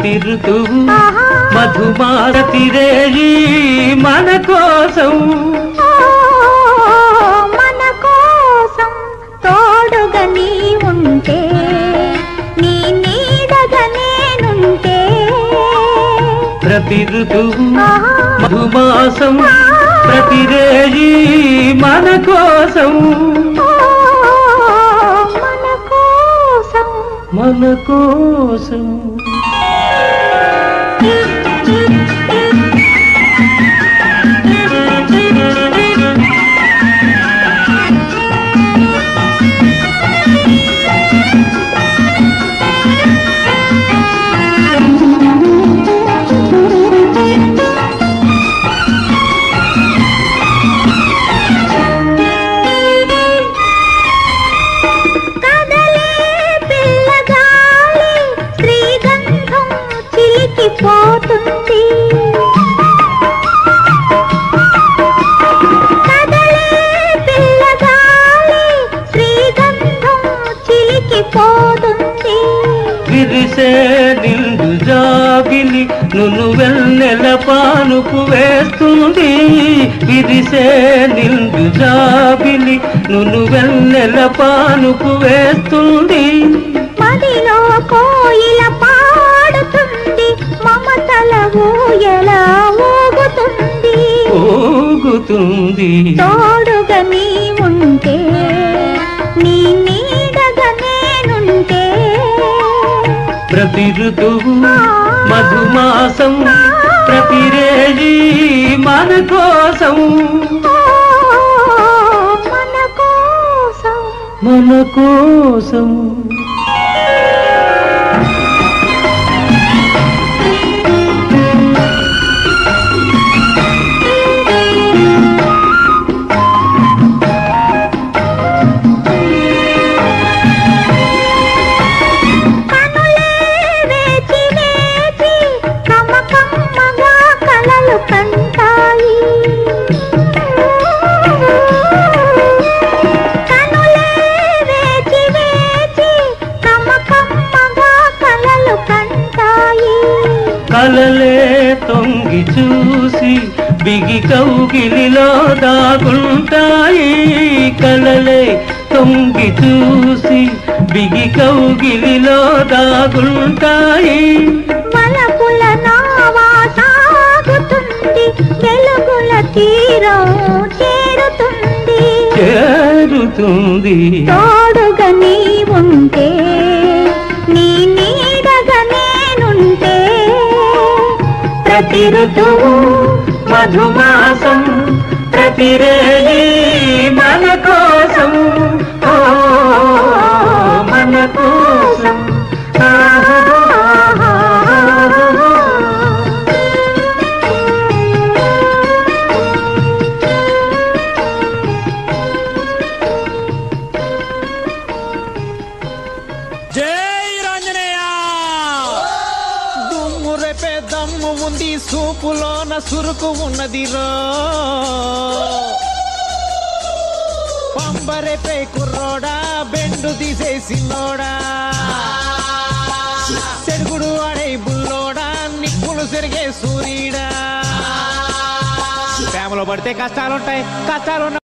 ప్రతి ఋతువు ఆహా. మధుమారతిరేయి మన కోసం ఓ, మన కోసం తోడుగా నీ ఉంటే నీ నీడగా నేనుంటే ప్రతి ఋతువు ఆహా. మధుమాసం ప్రతిరేయి మన కోసం ఓ, మన కోసం మన కోసం కదలే పిల్లగాలి శ్రీగంధం చిలికిపోతుంది కదలే పిల్లగాలి శ్రీగంధం చిలికిపోతుంది విరిసే నిండు జాబిలి నును వెన్నెల పానుపు వేస్తుంది విరిసే నిండు జాబిలి నును వెన్నెల పానుపు వేస్తుంది మదిలో కోయిల పాడుతుంది మమతల ఊయల ఊగుతుంది ఊగుతుంది తోడుగా నీ ఉంటే నీ నీడగా నేనుంటే ప్రతి ఋతువు మధుమాసం ప్రతిరేజీ మన కోసం ఓ, మన కోసం మన కోసం కనులే వేచి వేచి కమకమ్మగా కలలు కంటాయి కనులే వేచి వేచి కమకమ్మగా కలలు కంటాయి కలలే తొంగి చూసి బిగి కౌగిలిలో దాగుంటాయి కలలే తొంగి చూసి బిగి కౌగిలిలో దాగుంటాయి వలపుల నావా సాగుతుంది వెలుగుల తీరం చేరుతుంది చేరుతుంది తోడుగా నీ ఉంటే నీ నీడగా నేనుంటే ప్రతి ఋతువు మధుమాసం ప్రతిరేజీ మన కోసం ఓ మన కోసం జై రాంజనేయ దుమ్ము రేపే దమ్ము ఉంది సూపులోన సురుకు ఉన్నది రో పంబరేపే కుర్రోడా బెండు తీసేసినోడా చెడుగుడు ఆడే బుల్లోడా నిప్పులు సెరిగే సూర్యుడా ప్రేమలో పడితే కష్టాలుంటాయి కష్టాలు